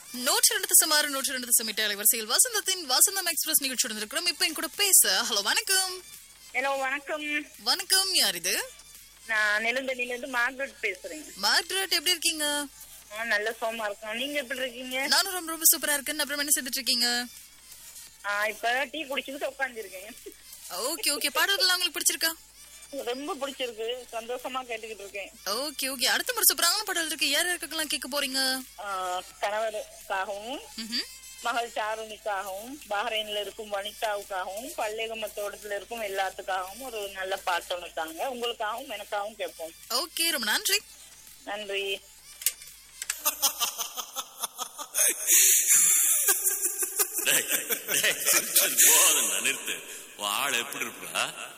நூற்றி ரெண்டு சுமார் நூற்றி ரெண்டு சமிட்ட அலைவரிசையில் வசந்தத்தின் வசந்தம் எக்ஸ்பிரஸ் நிகழ்ச்சியுடன் இருக்கிறோம் இப்ப என் கூட பேச ஹலோ வணக்கம் ஹலோ வணக்கம் வணக்கம் யார் இது நான் நெலுந்தடியில இருந்து மார்கரெட் பேசுறேன் மார்க்ரெட் எப்படி இருக்கீங்க ஆ, நல்ல சோமா இருக்கோம் நீங்க எப்படி இருக்கீங்க நானும் ரொம்ப ரொம்ப சூப்பரா இருக்கேன் அப்புறம் என்ன செய்துட்டு இருக்கீங்க ஆ, இப்ப டீ குடிச்சுக்கிட்டு உட்காந்துருக்கேன் ஓகே ஓகே பாடல்கள் உங்களுக்கு பிடிச்சிருக்கா ரொம்ப பிடிச்சிருக்கு சந்தோஷமா கேட்டுக்கிட்டு இருக்கேன் ஓகே ஓகே அடுத்த முறை சூப்பரான பாடல் இருக்கு யார் யாருக்கெல்லாம் கேட்க போறீங்க ஆ, கணவருக்காகவும் ம்ஹும். மகள் சாருணிக்காகவும் பஹ்ரைன்ல இருக்கும் வனிதாவுக்காகவும் பள்ளிகம தோட்டத்துல இருக்கும் எல்லாத்துக்காகவும் ஒரு நல்ல பாட்டு ஒன்று தாங்க உங்களுக்காகவும் எனக்காகவும் கேட்போம் ஓகே ரொம்ப நன்றி நன்றி டேய், டேய், போதும்டா, நிறுத்து உன் ஆள் எப்படி இருப்பா